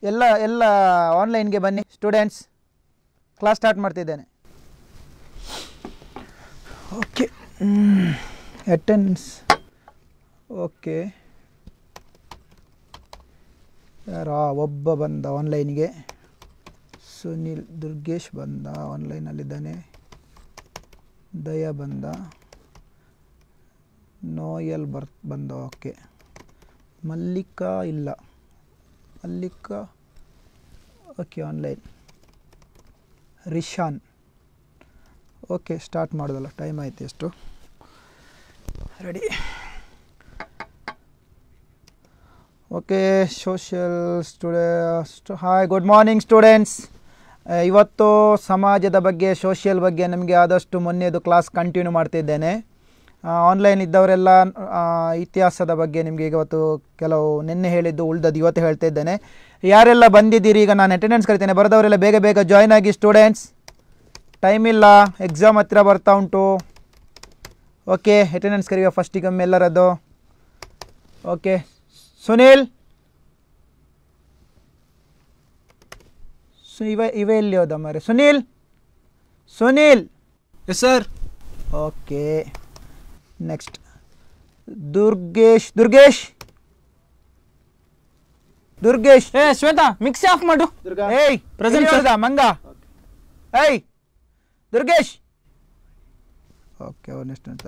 ಎಲ್ಲ ಎಲ್ಲ ಆನ್ಲೈನ್ಗೆ ಬನ್ನಿ ಸ್ಟೂಡೆಂಟ್ಸ್ ಕ್ಲಾಸ್ ಸ್ಟಾರ್ಟ್ ಮಾಡ್ತಿದ್ದೇನೆ ಓಕೆ ಅಟೆಂಡೆನ್ಸ್ ಓಕೆ ಯಾರ ಒಬ್ಬ ಬಂದ ಆನ್ಲೈನ್ಗೆ ಸುನಿಲ್ ದುರ್ಗೇಶ್ ಬಂದ ಆನ್ಲೈನಲ್ಲಿದ್ದಾನೆ ದಯ ಬಂದ ನೋಯಲ್ ಬರ್ ಬಂದ ಓಕೆ ಮಲ್ಲಿಕಾ ಇಲ್ಲ Mallika okay online Rishan okay start ಮಾಡೋದಲ್ಲ ಟೈಮ್ ಆಯ್ತು ಎಷ್ಟು ರೆಡಿ ಓಕೆ ಸೋಷಿಯಲ್ ಸ್ಟೂಡೆ ಹಾಯ್ ಗುಡ್ ಮಾರ್ನಿಂಗ್ ಸ್ಟೂಡೆಂಟ್ಸ್ ಇವತ್ತು ಸಮಾಜದ ಬಗ್ಗೆ ಸೋಷಿಯಲ್ ಬಗ್ಗೆ ನಮಗೆ ಆದಷ್ಟು ಮೊನ್ನೆದು ಕ್ಲಾಸ್ ಕಂಟಿನ್ಯೂ ಮಾಡ್ತಿದ್ದೇನೆ ಆನ್ಲೈನ್ ಇದ್ದವರೆಲ್ಲ ಆ, ಇತಿಹಾಸದ ಬಗ್ಗೆ ನಿಮಗೆ ಇವತ್ತು ಕೆಲವು ನಿನ್ನೆ ಹೇಳಿದ್ದು ಉಳ್ದದ್ದು ಇವತ್ತು ಹೇಳ್ತಾ ಇದ್ದೇನೆ ಯಾರೆಲ್ಲ ಬಂದಿದ್ದೀರಿ ಈಗ ನಾನು ಅಟೆಂಡೆನ್ಸ್ ಕರಿತೇನೆ ಬರೆದವರೆಲ್ಲ ಬೇಗ ಬೇಗ ಜಾಯ್ನ್ ಆಗಿ ಸ್ಟೂಡೆಂಟ್ಸ್ ಟೈಮ್ ಇಲ್ಲ ಎಕ್ಸಾಮ್ ಹತ್ತಿರ ಬರ್ತಾ ಉಂಟು ಓಕೆ ಅಟೆಂಡೆನ್ಸ್ ಕರೆಯುವ ಫಸ್ಟಿಗೆ ಒಮ್ಮೆ ಎಲ್ಲರದ್ದು ಓಕೆ ಸುನೀಲ್ ಸು ಇವ ಇವ ಎಲ್ಲಿ ಹೋದ ಮಾರೆ Sunil Sunil yes sir okay next Durgesh Durgesh Durgesh ಏ ಶ್ವೇತಾ ಮಿಕ್ಸಿ ಆಫ್ ಮಾಡು ಏಯ್ Present, ಎಲ್ಲಿ sir. ಹೋದ ಮಂಗ ಏಯ್ ದುರ್ಗೇಶ್ ಓಕೆ ಅವನೆಷ್ಟು ಅಂತ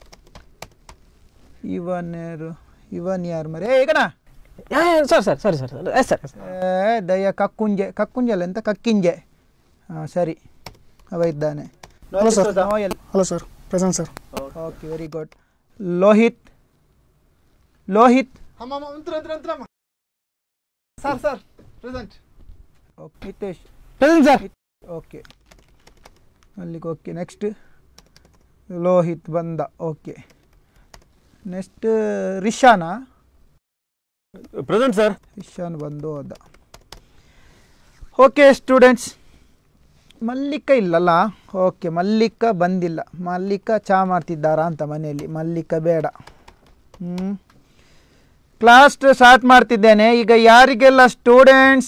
ಇವನ್ ಯಾರು ಇವನ್ ಯಾರು ಮರೆ ಏ ಈಗನ ಸರ್ ಸರ್ ಸರಿ ಸರ್ ಎಸ್ ಸರ್ ಏ, ದಯ ಕಕ್ಕುಂಜೆ ಕಕ್ಕುಂಜೆ ಅಲ್ಲ ಎಂತ ಕಕ್ಕಿಂಜೆ ಹಾಂ ಸರಿ ಅವ ಇದ್ದಾನೆ hello sir Noel hello sir present sir okay very good Lohit Lohit sir sir present okay Nitesh present sir okay ಅಲ್ಲಿಗೆ ಓಕೆ ನೆಕ್ಸ್ಟ್ ಲೋಹಿತ್ ಬಂದ okay next Rishana present sir Rishan ಬಂದು ಹೋದ ಓಕೆ ಸ್ಟೂಡೆಂಟ್ಸ್ ಮಲ್ಲಿಕ ಇಲ್ಲಲ್ಲ ಓಕೆ ಮಲ್ಲಿಕ ಬಂದಿಲ್ಲ ಮಲ್ಲಿಕ ಚಾ ಮಾಡ್ತಿದ್ದಾರಾ ಅಂತ ಮನೆಯಲ್ಲಿ ಮಲ್ಲಿಕ ಬೇಡ ಹ್ಞೂ ಕ್ಲಾಸ್ ಸ್ಟಾರ್ಟ್ ಮಾಡ್ತಿದ್ದೇನೆ ಈಗ ಯಾರಿಗೆಲ್ಲ ಸ್ಟೂಡೆಂಟ್ಸ್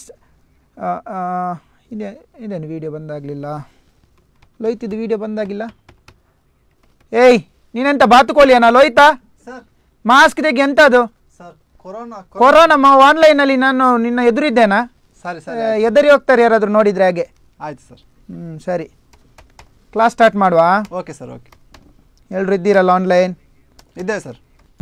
ಇದೆ ಇದೇನು ವೀಡಿಯೋ ಬಂದಾಗಲಿಲ್ಲ ಲೋಯ್ತಿದ್ದು ವೀಡಿಯೋ ಬಂದಾಗಿಲ್ಲ ಏಯ್ ನೀನೆಂತ ಬಾತುಕೋಳಿಯನ ಲೋಯ್ತಾ ಸರ್ ಮಾಸ್ಕ್ ತೆಗಿ ಎಂತ ಅದು ಸರ್ ಕೊರೋನಾ ಕೊರೋನಾ ಆನ್ಲೈನಲ್ಲಿ ನಾನು ನಿನ್ನ ಎದುರಿದ್ದೇನಾ ಸರಿ ಆ, ಎದರಿ ಹೋಗ್ತಾರೆ ಯಾರಾದರೂ ನೋಡಿದರೆ ಹಾಗೆ ಆಯ್ತು ಸರ್ ಹ್ಞೂ ಸರಿ ಕ್ಲಾಸ್ ಸ್ಟಾರ್ಟ್ ಮಾಡುವ ಓಕೆ ಸರ್ ಓಕೆ ಎಲ್ಲರೂ ಇದ್ದೀರಲ್ಲ ಆನ್ಲೈನ್ ಇದ್ದೇವೆ ಸರ್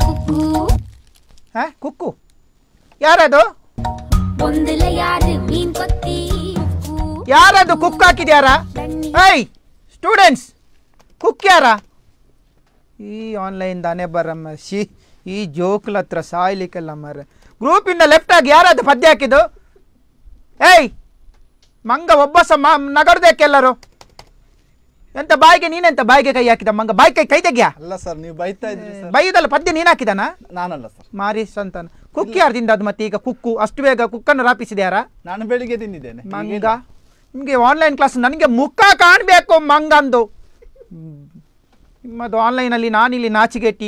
ಹಾಂ ಕುಕ್ಕು ಯಾರದು பொந்துல யாரு மீன் கொத்தி ಯಾರದು ಕುಕ್ ಹಾಕಿದ್ಯಾರ ಏಯ್ ಸ್ಟೂಡೆಂಟ್ಸ್ ಕುಕ್ ಯಾರ ಈ ಆನ್ಲೈನ್ ದಾನೆ ಬರಮ್ಮ ಶಿ ಈ ಜೋಕ್ಲ ಹತ್ರ ಸಾಯ್ಲಿಕ್ಕೆಲ್ಲ ಮರ ಗ್ರೂಪಿಂದ ಲೆಫ್ಟ್ ಆಗಿ ಯಾರದು ಪದ್ಯ ಹಾಕಿದ್ದು ಏಯ್ ಮಂಗ ಒಬ್ಬ ಸ ನಗರ್ದೇಕೆಲ್ಲರು ಎಂತ ಬಾಯಿಗೆ ನೀನೆಂತ ಬಾಯಿಗೆ ಕೈ ಹಾಕಿದ ಮಂಗ ಬಾಯಿ ಕೈ ಕೈ ತೆಗ್ಯಾ ಅಲ್ಲ ಸರ್ ನೀವು ಬೈತಾ ಇದ್ರಿ ಸರ್ ಬೈದಲ್ಲ ಪದ್ಯ ನೀನು ಹಾಕಿದಾನ ನಾನಲ್ಲ ಸರ್ ಮಾರಿ ಸಂತಾನ ಕುಕ್ ಯಾರ್ದಿಂದ ಅದು ಮತ್ತೆ ಈಗ ಕುಕ್ಕು ಅಷ್ಟು ಬೇಗ ಕುಕ್ಕನ್ನು ರಾಪಿಸಿದ್ಯಾರ ನಾನು ಬೆಳಿಗ್ಗೆ ತಿಂದಿದ್ದೇನೆ ಮಂಗ ನಿಮಗೆ ಆನ್ಲೈನ್ ಕ್ಲಾಸ್ ನನಗೆ ಮುಖ ಕಾಣಬೇಕು ಮಂಗಂದು ಹ್ಮ್. ನಿಮ್ಮದು ಆನ್ಲೈನಲ್ಲಿ ನಾನಿಲ್ಲಿ ನಾಚಿಗೆಟ್ಟಿ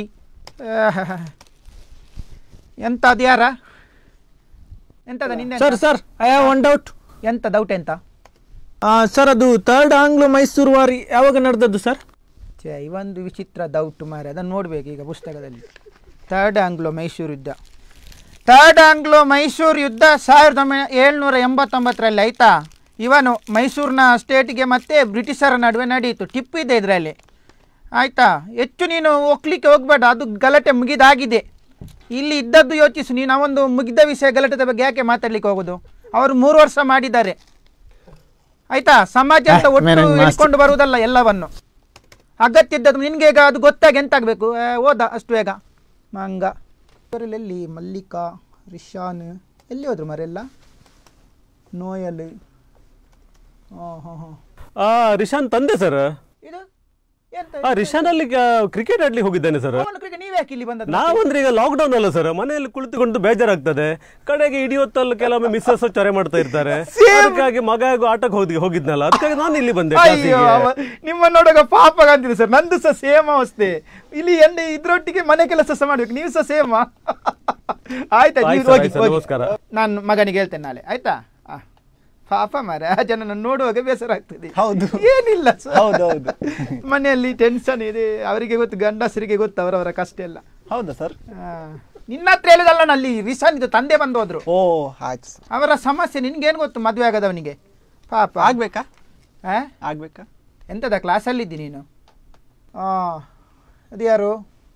ಎಂತ ಅದು ಯಾರ ಎಂತದ ನಿನ್ನೆ sir sir I have one doubt ಎಂತ ಡೌಟ್ ಎಂತ ಸರ್ ಅದು ಥರ್ಡ್ ಆಂಗ್ಲೋ ಮೈಸೂರು ವಾರಿ ಯಾವಾಗ ನಡೆದದ್ದು ಸರ್ ಛೇ ಇವೊಂದು ವಿಚಿತ್ರ ಡೌಟ್ ಮಾರೆ ಅದನ್ನು ನೋಡ್ಬೇಕು ಈಗ ಪುಸ್ತಕದಲ್ಲಿ ಥರ್ಡ್ ಆಂಗ್ಲೋ ಮೈಸೂರು ಯುದ್ಧ ಥರ್ಡ್ ಆಂಗ್ಲೋ ಮೈಸೂರು ಯುದ್ಧ ಸಾವಿರದ ಒಂಬೈ ಏಳ್ನೂರ ಎಂಬತ್ತೊಂಬತ್ತರಲ್ಲಿ ಆಯ್ತಾ ಇವನು ಮೈಸೂರಿನ ಸ್ಟೇಟಿಗೆ ಮತ್ತೆ ಬ್ರಿಟಿಷರ ನಡುವೆ ನಡೆಯಿತು ಟಿಪ್ಪು ಇದೆ ಇದರಲ್ಲಿ ಆಯಿತಾ ಹೆಚ್ಚು ನೀನು ಒಕ್ಲಿಕ್ಕೆ ಹೋಗಬೇಡ ಅದು ಗಲಾಟೆ ಮುಗಿದಾಗಿದೆ ಇಲ್ಲಿ ಇದ್ದದ್ದು ಯೋಚಿಸು ನೀನು ಅವೊಂದು ಮುಗಿದ ವಿಷಯ ಗಲಾಟೆದ ಬಗ್ಗೆ ಯಾಕೆ ಮಾತಾಡ್ಲಿಕ್ಕೆ ಹೋಗೋದು ಅವರು ಮೂರು ವರ್ಷ ಮಾಡಿದ್ದಾರೆ ಆಯ್ತಾ ಸಮಾಜ ಅಂತ ಒಟ್ಟು ಇಟ್ಕೊಂಡು ಬರುವುದಲ್ಲ ಎಲ್ಲವನ್ನು ಅಗತ್ಯ ಇದ್ದದ್ದು ನಿನಗೆ ಈಗ ಅದು ಗೊತ್ತಾಗಿ ಎಂತಾಗಬೇಕು ಓದ ಅಷ್ಟು ಬೇಗ ಮಂಗ ಇವರಲ್ಲಿ ಎಲ್ಲಿ ಮಲ್ಲಿಕಾ ರಿಶಾನ್ ಎಲ್ಲಿ ಹೋದ್ರು ಮರೆಲ್ಲ ನೋಯಲ್ ಹಾಂ ಹಾಂ ಹಾಂ ರಿಶಾನ್ ತಂದೆ ಸರ್ ಇದು ಎಂತ ಆ ರಿಶಾನ್ ಅಲ್ಲಿ ಕ್ರಿಕೆಟ್ ಆಡ್ಲಿಕ್ಕೆ ಹೋಗಿದ್ದಾನೆ ಸರ್ ಅವನ ಕ್ರಿಕೆಟ್ ನೀವ್ ಯಾಕೆ ಇಲ್ಲಿ ಬಂದದ್ದು ನಾವಂದ್ರೆ ಈಗ ಲಾಕ್ಡೌನ್ ಅಲ್ಲ ಸರ್ ಮನೆಯಲ್ಲಿ ಕುಳಿತುಕೊಂಡು ಬೇಜಾರಾಗ್ತದೆ ಕಡೆಗೆ ಇಡೀ ಹೊತ್ತಲ್ಲಿ ಕೆಲವೊಮ್ಮೆ ಮಿಸ್ಸಸ್ ಚೊರೆ ಮಾಡ್ತಾ ಇರ್ತಾರೆ ಅದಕ್ಕಾಗಿ ಮಗ ಹಾಗೂ ಆಟಕ್ಕೆ ಹೋಗಿ ಹೋಗಿದ್ನಲ್ಲ ಅದಕ್ಕಾಗಿ ನಾನು ಇಲ್ಲಿ ಬಂದೆ ಅಯ್ಯೋ ಕ್ಲಾಸಿಗೆ. ಅವ ನಿಮ್ಮ ನೋಡುವಾಗ ಪಾಪ ಕಾಣ್ತಿದೆ ಸರ್ ನಂದು ಸಹ ಸೇಮ್ ಅವಸ್ಥೆ ಇಲ್ಲಿ ಎಂದ ಇದ್ರೊಟ್ಟಿಗೆ ಮನೆ ಕೆಲಸ ಸಹ ಮಾಡ್ಬೇಕು ನೀವು ಸಹ ಸೇಮ ಆಯ್ತಾ ಆಯ್ತು ನೀವು ಸರ್, ಹೋಗಿ ಆಯ್ತು ಸರ್, ಹೋಗಿ. ನಮಸ್ಕಾರ. ನಾನು ಮಗನಿಗೆ ಹೇಳ್ತೇನೆ ನಾಳೆ ಆಯ್ತಾ ಆ, ಪಾಪ ಮಾರ ಆ ಜನ ನೋಡುವಾಗ ಬೇಸರ ಆಗ್ತದೆ ಹೌದು. ಏನಿಲ್ಲ ಸರ್. ಹೌದು, ಹೌದು. ಮನೆಯಲ್ಲಿ ಟೆನ್ಷನ್ ಇದೆ ಅವರಿಗೆ ಗೊತ್ತು ಗಂಡಸರಿಗೆ ಗೊತ್ತು ಅವರವರ ಕಷ್ಟ ಎಲ್ಲ ಹೌದಾ ಸರ್ ಆ, ನಿನ್ನ ಹತ್ರ ಹೇಳಿದಲ್ಲ ನಾನು ಅಲ್ಲಿ ರಿಸನ್ ಇದು ತಂದೆ ಬಂದು ಹೋದ್ರು ಓ ಆಯ್ತು ಸರ್ ಅವರ ಸಮಸ್ಯೆ ನಿನ್ಗೇನು ಗೊತ್ತು ಮದುವೆ ಆಗದವನಿಗೆ ಪಾಪ ಆಗ್ಬೇಕಾ ಆ? ಆಗ್ಬೇಕಾ ಎಂತದ ಕ್ಲಾಸಲ್ಲಿದ್ದಿ ನೀನು ಆ, ಅದು ಯಾರು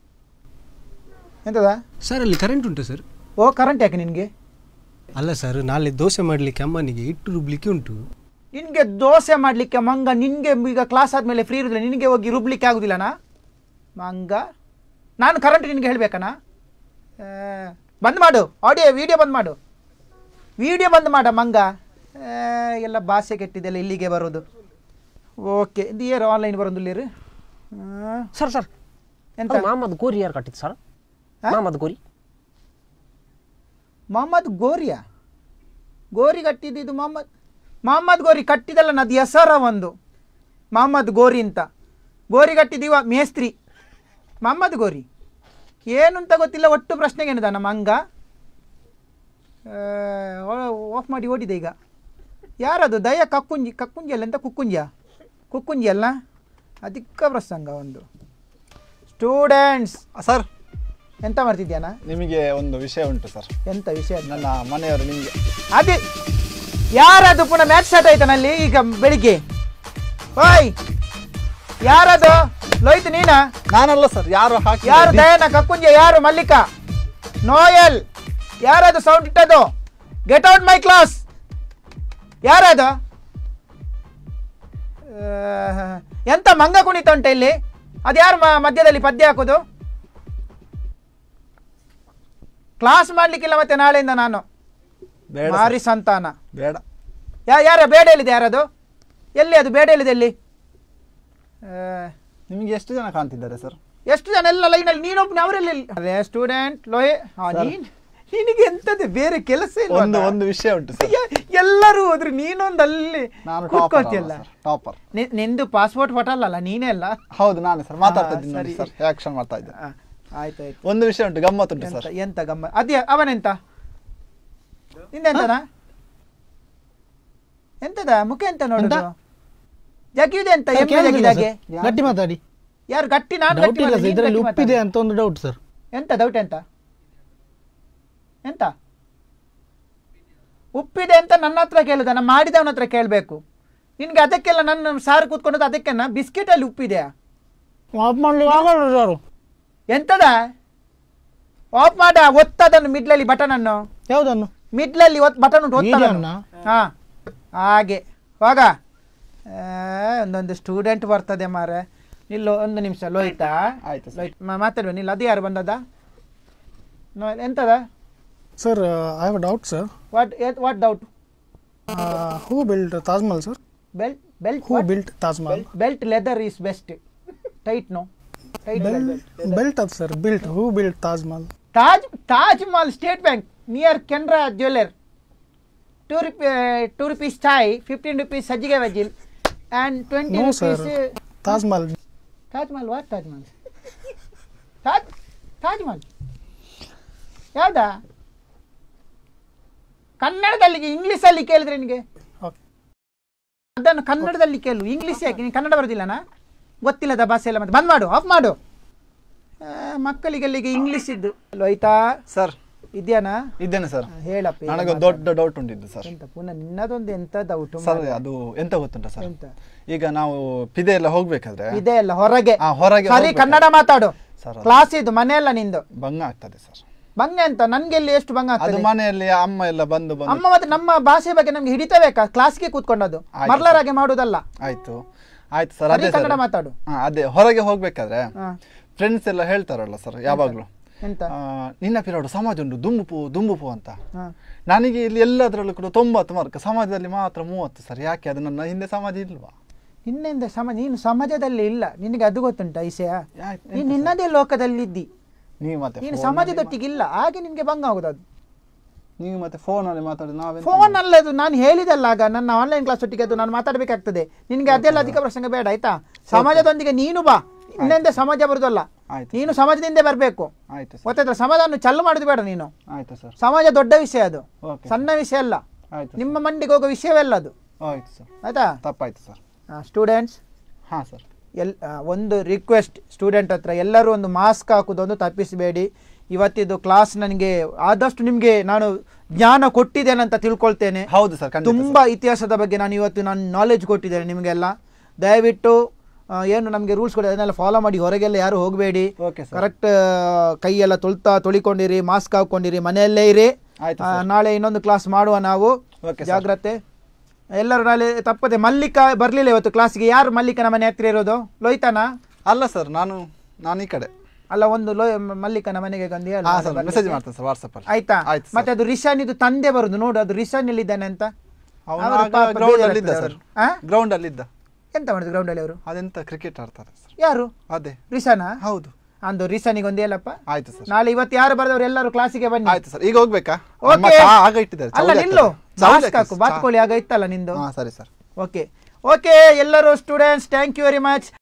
ಎಂತದ ಸರ್ ಅಲ್ಲಿ ಕರೆಂಟ್ ಉಂಟು ಸರ್ ಓ ಕರೆಂಟ್ ಯಾಕೆ ನಿನಗೆ ಅಲ್ಲ ಸರ್ ನಾಳೆ ದೋಸೆ ಮಾಡಲಿಕ್ಕೆ ಅಮ್ಮನಿಗೆ ಇಟ್ಟು ರುಬ್ಲಿಕ್ಕೆ ಉಂಟು ನಿನಗೆ ದೋಸೆ ಮಾಡಲಿಕ್ಕೆ ಮಂಗ ನಿನಗೆ ಈಗ ಕ್ಲಾಸ್ ಆದಮೇಲೆ ಫ್ರೀ ಇರೋದಿಲ್ಲ ನಿನಗೆ ಹೋಗಿ ರುಬ್ಲಿಕ್ಕೆ ಆಗುದಿಲ್ಲನಾ ಮಂಗ ನಾನು ಕರೆಂಟ್ ನಿನಗೆ ಹೇಳ್ಬೇಕನಾ ಆ, ಬಂದ್ ಮಾಡು ಆಡಿಯೋ ವಿಡಿಯೋ ಬಂದ್ ಮಾಡು ವಿಡಿಯೋ ಬಂದ್ ಮಾಡ ಮಂಗ ಆ, ಎಲ್ಲ ಭಾಷೆ ಕೆಟ್ಟಿದೆಲ್ಲ ಇಲ್ಲಿಗೆ ಬರೋದು ಓಕೆ ಇದು ಏರು ಆನ್ಲೈನ್ ಬರೋದಿಲ್ಲ ಸರ್ ಸರ್ ಎಂತ ಅದು ಮಹಮ್ಮದ್ ಗೋರಿ ಯಾರು ಕಟ್ಟಿದ್ದು ಸರ್ ಹಾ? ಮಹಮ್ಮದ್ ಗೋರಿ ಮೊಹಮ್ಮದ್ ಗೋರಿಯಾ ಗೋರಿ ಕಟ್ಟಿದ್ದು ಮೊಹಮ್ಮದ್ ಮೊಹಮ್ಮದ್ ಗೋರಿ ಕಟ್ಟಿದಲ್ಲ ನದು ಹೆಸರ ಒಂದು ಮೊಹಮ್ಮದ್ ಗೋರಿ ಅಂತ ಗೋರಿ ಕಟ್ಟಿದೀವ ಮೇಸ್ತ್ರಿ ಮೊಹಮ್ಮದ್ ಗೋರಿ ಏನು ಅಂತ ಗೊತ್ತಿಲ್ಲ ಒಟ್ಟು ಪ್ರಶ್ನೆಗೆ ಏನಿದ ನಮ್ಮ ಅಂಗ ಆಫ್ ಮಾಡಿ ಓಡಿದೆ ಈಗ ಯಾರದು ದಯ ಕಕ್ಕುಂಜಿ ಕಕ್ಕುಂಜಿ ಅಲ್ಲ ಎಂತ ಕುಕ್ಕುಂಜ ಕುಕ್ಕುಂಜಿ ಅಲ್ಲ ಅಧಿಕ ಪ್ರಸಂಗ ಒಂದು ಸ್ಟೂಡೆಂಟ್ಸ್ ಸರ್ ಎಂತ ಮಾಡ್ತಿದ್ಯಾನ ನಿಮಗೆ ಒಂದು ವಿಷಯ ಉಂಟು ಸರ್ ಎಂತ ವಿಷಯ ಅದು? ನನ್ನ ಮನೆಯವರು ನಿಮಗೆ ಅದೇ ಯಾರದು ಪುನಃ ಮ್ಯಾಚ್ ಸ್ಟಾರ್ಟ್ ಆಯ್ತಾನಲ್ಲಿ ಈಗ ಬೆಳಿಗ್ಗೆ ಓಯ್ ಯಾರದು ಲೋಯ್ತು ನೀನ ನಾನಲ್ಲ ಸರ್ ಯಾರು ಹಾಕಿ ಯಾರು ದಯನ ಕಕ್ಕುಂಜ ಯಾರು ಮಲ್ಲಿಕಾ ನೋಯಲ್ ಯಾರದು ಸೌಂಡ್ ಇಟ್ಟದು ಗೆಟ್ ಔಟ್ ಮೈ ಕ್ಲಾಸ್ ಯಾರದು ಆ, ಎಂತ ಮಂಗ ಕುಣಿತ ಉಂಟ ಇಲ್ಲಿ ಅದ್ಯಾರು ಮ- ಮಧ್ಯದಲ್ಲಿ ಪದ್ಯ ಹಾಕೋದು ಕ್ಲಾಸ್ ಮಾಡ್ಲಿಕ್ಕಿಲ್ಲ ಮತ್ತೆ ನಾಳೆಯಿಂದ ನಾನು ಬೇಡ ಸರ್, ಮಾರಿ ಸಂತಾನ ಬೇಡ ಯಾ ಯಾರ ಬೇಡ ಹೇಳಿದೆ ಯಾರದು ಎಲ್ಲಿ ಅದು ಬೇಡ ಹೇಳಿದೆ ಎಲ್ಲಿ ಆ, ನಿಮಗೆ ಎಷ್ಟು ಜನ ಕಾಣ್ತಿದ್ದಾರೆ ಸರ್ ಎಷ್ಟು ಜನ ಎಲ್ಲ ಲೈನಲ್ಲಿ ನೀನೊಬ್ಬನೇ ಅವರೆಲ್ಲ ಅದೇ ಸ್ಟೂಡೆಂಟ್ ಲೋಯೆ ಹಾ, ನೀನ್ ನಿನಗೆ ಎಂತದೆ ಬೇರೆ ಕೆಲಸ ಇಲ್ಲ ಒಂದು ಒಂದು ವಿಷಯ ಉಂಟು ಸರ್ ಎಲ್ಲರೂ ಹೋದ್ರು ನೀನೊಂದು ಅಲ್ಲಿ ನಾನು ಕೂತ್ಕೋತಿಯಲ್ಲ ಟಾಪರ್ ನಿ- ನಿಂದು ಪಾಸ್ಪೋರ್ಟ್ ಫೋಟೋ ಅಲ್ಲ ನೀನೇ ಅಲ್ಲ ಹೌದು ನಾನೇ ಸರ್ ಮಾತಾಡ್ತಾ ಹಾ, ಇದ್ದೀನಿ ನೋಡಿ ಸರಿ. ಸರ್ ಆಕ್ಷನ್ ಮಾಡ್ತಾ ಇದ್ದೆ ಆ, ಆಯ್ತಾಯ್ತು ಒಂದು ವಿಷಯ ಉಂಟು ಗಮ್ಮತ್ತುಂಟು ಎಂತ ಸರ್ ಎಂತ ಗಮ್ಮ ಅದೇ ಅವನೆಂತ ನಿಂದೆಂತನ ಎಂತದ ಮುಖ ಎಂತ ನೋಡುದು ಜಗಿಯುದೆ ಅಂತ ಎಮ್ಮೆ ಜಗಿದಾಗೆ ಗಟ್ಟಿ ಮಾತಾಡಿ ಯಾರು ಗಟ್ಟಿ ನಾನು ಡೌಟ್ ಗಟ್ಟಿ ಇಲ್ಲ ಮಾತಾಡಿ, ಸರ್ ನೀನು ಇದರಲ್ಲಿ ಗಟ್ಟಿ ಉಪ್ಪಿದೆ ಮಾತಾಡು. ಅಂತ ಒಂದು ಡೌಟ್ ಸರ್ ಎಂತ ಡೌಟ್ ಎಂತ ಎಂತ ಉಪ್ಪಿದೆ ಅಂತ ನನ್ನ ಹತ್ರ ಕೇಳುದ ನಾನು ಮಾಡಿದವನ ಹತ್ರ ಕೇಳಬೇಕು ನಿನ್ಗೆ ಅದಕ್ಕೆಲ್ಲ ನನ್ನ ಸಾರು ಕೂತ್ಕೊಂಡದ್ದು ಅದಕ್ಕೆನ ಬಿಸ್ಕೆಟ್ ಅಲ್ಲಿ ಉಪ್ಪಿದೆಯಾ ಆಫ್ ಮಾಡ್ಲಿಕ್ಕೆ ಆಗಲ್ಲ ಸರ್ ಎಂತದ ಆಫ್ ಮಾಡ ಒತ್ತದನ್ನು ಮಿಡ್ಲಲ್ಲಿ ಬಟನ್ ಅನ್ನು ಯಾವುದನ್ನು ಮಿಡ್ಲಲ್ಲಿ ಒತ್ ಬಟನ್ ಉಂಟು ಒತ್ತದನ್ನು ಮೀಡಿಯಂನ? ಹಾ ಹಾಗೆ ಹೋಗ ಆ, ಒಂದೊಂದು ಸ್ಟೂಡೆಂಟ್ ಬರ್ತದೆ ಮಾರೆ ನಿಲ್ಲು ಒಂದು ನಿಮಿಷ ಲೋಹಿತಾ ಆಯ್ತು ಸರ್. ಲೋಹಿತ್ ಮಾತಾಡುವ ನಿಲ್ಲ ಅದು ಯಾರು ಬಂದದ ನೋ- ಎಂತದ Sir, uh, I have a doubt, sir. What what doubt Uh, who built uh, Taj Mahal, sir? Belt belt Who built Taj Mahal? Belt leather is best tight no tight Built, built up, sir. Built. Who built Taj Mahal? Taj Taj Mahal state bank near Canara jeweller two rupee two rupees chai fifteen rupees sajjige ಬಜ್ಜಿಲ್ and twenty No, sir. Rupees Taj Mahal. Taj Mahal what Taj Mahal Taj Taj Mahal ಯಾವ್ದಾ ಕನ್ನಡದಲ್ಲಿ ಇಂಗ್ಲೀಷಲ್ಲಿ ಕೇಳಿದ್ರೆ ನಿನಗೆ Okay. ಅದನ್ನು ಕನ್ನಡದಲ್ಲಿ ಕೇಳು English ಯಾಕೆ ನೀನು ಕನ್ನಡ ಬರೋದಿಲ್ಲನಾ ಗೊತ್ತಿಲ್ಲದ ಭಾಷೆ ಎಲ್ಲ ಮತ್ತೆ ಬಂದ್ ಮಾಡು ಆಫ್ ಮಾಡು ಆ, ಮಕ್ಕಳಿಗೆಲ್ಲಿಗೆ ಇಂಗ್ಲೀಷ್ ಇದ್ದು ಆಯ್ತಾ ಸರ್ ಇದೆಯಾನಾ ಇದ್ದೇನೆ ಸರ್ ಹೇಳಪ್ಪ ಏನು ನನಗೆ ಮಾತಾಡು. ದೊಡ್ಡ ಡೌಟ್ ಉಂಟಿದ್ದು ಸರ್ ಎಂತ ಪುನಃ ನಿನ್ನದೊಂದು ಎಂತ ಡೌಟ್ ಸರ್ ಅದು ಎಂತ ಗೊತ್ತುಂಟ ಸರ್ ಎಂತ ಈಗ ನಾವು ಪಿದೆ ಎಲ್ಲ ಹೋಗ್ಬೇಕಾದ್ರೆ ಇದೆ ಅಲ್ಲ ಹೊರಗೆ ಆ, ಹೊರಗೆ ಸರಿ ಹೋಗ್ಬೇಕು. ಕನ್ನಡ ಮಾತಾಡು ಸರ್, ಅದು- ಕ್ಲಾಸ್ ಇದು ಮನೆಯಲ್ಲ ನಿಂದು ಭಂಗ ಆಗ್ತದೆ ಸರ್ ಭಂಗ ಅಂತ ನನ್ಗೆ ಎಲ್ಲಿ ಎಷ್ಟು ಭಂಗ ಅದು ಆಗ್ತದೆ ಮನೆಯಲ್ಲಿ ಅಮ್ಮ ಎಲ್ಲ ಬಂದು ಬಂದು ಅಮ್ಮ ಮತ್ತೆ ನಮ್ಮ ಭಾಷೆ ಬಗ್ಗೆ ನಮ್ಗೆ ಹಿಡಿತಬೇಕಾ ಕ್ಲಾಸ್ಗೆ ಕೂತ್ಕೊಂಡದ್ದು ಆಯ್ತು ಮರ್ಲರಾಗೆ ಮಾಡುದಲ್ಲ ಆಯ್ತು ಆಯ್ತು ಸರ್ ಸರಿ ಅದೇ ಕನ್ನಡ ಸರ್ ಮಾತಾಡು ಹಾ, ಅದೇ ಹೊರಗೆ ಹೋಗ್ಬೇಕಾದ್ರೆ ಹಾ. ಫ್ರೆಂಡ್ಸ್ ಎಲ್ಲ ಹೇಳ್ತಾರಲ್ಲ ಸರ್ ಯಾವಾಗ್ಲೂ ಎಂತ ಆ, ನಿನ್ನ ಪಿರಾಡು ಸಮಾಜ ಉಂಟು ದುಂಬುಪು ದುಂಬುಪು ಅಂತ ಹಾ. ನನಗೆ ಇಲ್ಲಿ ಎಲ್ಲದರಲ್ಲೂ ಕೂಡ ತೊಂಬತ್ತು ಮಾರ್ಕ್ ಸಮಾಜದಲ್ಲಿ ಮಾತ್ರ ಮೂವತ್ತು ಸರ್ ಯಾಕೆ ಅದು ನನ್ನ ಹಿಂದೆ ಸಮಾಜ ಇಲ್ವಾ ನಿನ್ನಿಂದ ಸಮಾಜ ನೀನು ಸಮಾಜದಲ್ಲಿ ಇಲ್ಲ ನಿನಗೆ ಅದು ಗೊತ್ತುಂಟ ವಿಷಯ ಯಾಕೆ? ನೀನು ನಿನ್ನದೇ ಲೋಕದಲ್ಲಿ ಇದ್ದಿ ನೀವು ಮತ್ತೆ ನೀನು phone ಸಮಾಜದೊಟ್ಟಿಗೆ ಇಲ್ಲ ಹಾಗೆ ನಿನ್ಗೆ ಭಂಗ ಆಗುದು ಅದು ಅಲ್ಲಿ- ನೀವು ಮತ್ತೆ ಫೋನ್ ಅಲ್ಲಿ ಮಾತಾಡಿ ನಾವೇ ಫೋನ್ ಅಲ್ಲದು ನಾನು ಹೇಳಿದಲ್ಲ ಆಗ ನನ್ನ ಆನ್ಲೈನ್ ಕ್ಲಾಸ್ ಒಟ್ಟಿಗೆ ಅದು ನಾನು ಮಾತಾಡಬೇಕಾಗ್ತದೆ ನಿನ್ಗೆ ಅದೆಲ್ಲ ಅಧಿಕ ಪ್ರಸಂಗ ಬೇಡ ಆಯ್ತಾ ಸಮಾಜದೊಂದಿಗೆ ನೀನು ಬಾ ಇನ್ನೆಂದ ಸಮಾಜ ಬರುದಲ್ಲ ಆಯ್ತು ನೀನು ಸಮಾಜದಿಂದ ಬರಬೇಕು ಆಯ್ತು ಸರ್ ಗೊತ್ತಾಯ್ತಾ ಸಮಾಜವನ್ನು ಚಲ್ಲು ಮಾಡೋದು ಬೇಡ ನೀನು ಆಯ್ತು ಸರ್ ಸಮಾಜ ದೊಡ್ಡ ವಿಷಯ ಅದು ಓಕೆ ಸಣ್ಣ ವಿಷಯ ಅಲ್ಲ ಆಯ್ತು ನಿಮ್ಮ ಮಂಡಿಗೆ ಹೋಗೋ ವಿಷಯವಲ್ಲ ಅದು ಆಯ್ತು ಸರ್ ಆಯ್ತಾ ತಪ್ಪಾಯ್ತು ಸರ್ ಸ್ಟೂಡೆಂಟ್ಸ್ ಹಾಂ ಸರ್ ಎಲ್ ಆ, ಒಂದು ರಿಕ್ವೆಸ್ಟ್ ಸ್ಟೂಡೆಂಟ್ ಹತ್ರ ಎಲ್ಲರೂ ಒಂದು ಮಾಸ್ಕ್ ಹಾಕೋದೊಂದು ತಪ್ಪಿಸಬೇಡಿ ಇವತ್ತಿದ್ದು ಕ್ಲಾಸ್ ನನಗೆ ಆದಷ್ಟು ನಿಮಗೆ ನಾನು ಜ್ಞಾನ ಕೊಟ್ಟಿದ್ದೇನೆ ಅಂತ ತಿಳ್ಕೊಳ್ತೇನೆ ಹೌದು ಸರ್ ಖಂಡಿತ ತುಂಬ ಇತಿಹಾಸದ ಬಗ್ಗೆ ನಾನು ಇವತ್ತು ನಾನು ನಾಲೆಜ್ ಕೊಟ್ಟಿದ್ದೇನೆ ನಿಮಗೆಲ್ಲ ದಯವಿಟ್ಟು ಆ, ಏನು ನಮಗೆ ರೂಲ್ಸ್ ಕೊಡಿ ಅದನ್ನೆಲ್ಲ ಫಾಲೋ ಮಾಡಿ ಹೊರಗೆಲ್ಲ ಯಾರು ಹೋಗಬೇಡಿ ಓಕೆ ಸರ್ ಕರೆಕ್ಟ್ ಕೈಯೆಲ್ಲ ತೊಳ್ತಾ ತೊಳಿಕೊಂಡಿರಿ ಮಾಸ್ಕ್ ಹಾಕೊಂಡಿರಿ ಮನೆಯಲ್ಲೇ ಇರಿ ಆಯ್ತು ಆ, ನಾಳೆ ಇನ್ನೊಂದು ಕ್ಲಾಸ್ ಮಾಡುವ ನಾವು ಓಕೆ ಸರ್ ಜಾಗ್ರತೆ ಎಲ್ಲರೂ ನಾಳೆ ತಪ್ಪದೆ ಮಲ್ಲಿಕಾ ಬರಲಿಲ್ಲ ಇವತ್ತು ಕ್ಲಾಸ್ಗೆ ಯಾರು ಮಲ್ಲಿಕನ ಮನೆ ಹತ್ತಿರ ಇರೋದು ಲೋಯ್ತಾನ ಅಲ್ಲ ಸರ್ ನಾನು ನಾನು ಈ ಕಡೆ ಅಲ್ಲ ಒಂದು ಲೋ ಮಲ್ಲಿಕನ ಮನೆಗೆ ಬಂದು ಹೇಳು ಹಾಂ ನಾಳೆ ಸರ್ ಬರ್ಲಿಕ್ಕೆ. ಮೆಸೇಜ್ ಮಾಡ್ತೇನೆ ಸರ್ ವಾಟ್ಸಪ್ಪಲ್ಲಿ ಆಯ್ತಾ ಆಯ್ತು ಸರ್. ಮತ್ತೆ ಅದು ರಿಶಾನ್ ಇದು ತಂದೆ ಬರುದು ನೋಡು ಅದು ರಿಶಾನ್ ಎಲ್ಲಿದ್ದಾನೆ ಅಂತ ಅವನು ಅವರು ಆಗ ಪಾಪ ಗ್ರೌಂಡ್ ಅಲ್ಲಿ ಇದ್ದ ಬೇಜಾರಾಗ್ತದೆ ಸರ್ ಅವ್ರು. ಆ? ಗ್ರೌಂಡ್ ಅಲ್ಲಿ ಇದ್ದ ಎಂತ ಮಾಡಿದ್ರು ಗ್ರೌಂಡ್ ಅಲ್ಲಿ ಅವರು ಅದೆಂತ ಕ್ರಿಕೆಟ್ ಆಡ್ತಾರೆ ಸರ್ ಯಾರು ಅದೇ ರಿಶಾನ ಹೌದು ಅಂದು ರಿಶಾನಿಗೆ ಒಂದು ಹೇಳಪ್ಪ ಆಯ್ತು ಸರ್ ನಾಳೆ ಇವತ್ತು ಯಾರು ಬರೆದವ್ರು ಎಲ್ಲರೂ ಕ್ಲಾಸಿಗೆ ಬನ್ನಿ ಆಯ್ತು ಸರ್ ಈಗ ಹೋಗ್ಬೇಕಾ ಓಕೆ ಅಮ್ಮ ಚಾ ಆಗ ಇಟ್ಟಿದ್ದಾರೆ ಅಲ್ಲ ಚೌಳಿ ನಿಲ್ಲು ಆಗ್ತದೆ. ಚೌಳಿ ಮಾಸ್ಕ್ ಹಾಕು ಆಗ್ತದೆ. ಬಾತ್ಕೋಳಿ ಆಗ ಇತ್ತಲ್ಲ ನಿಂದು ಹಾ ಸರಿ ಸರ್ ಓಕೆ ಓಕೆ ಎಲ್ಲರೂ students thank you very much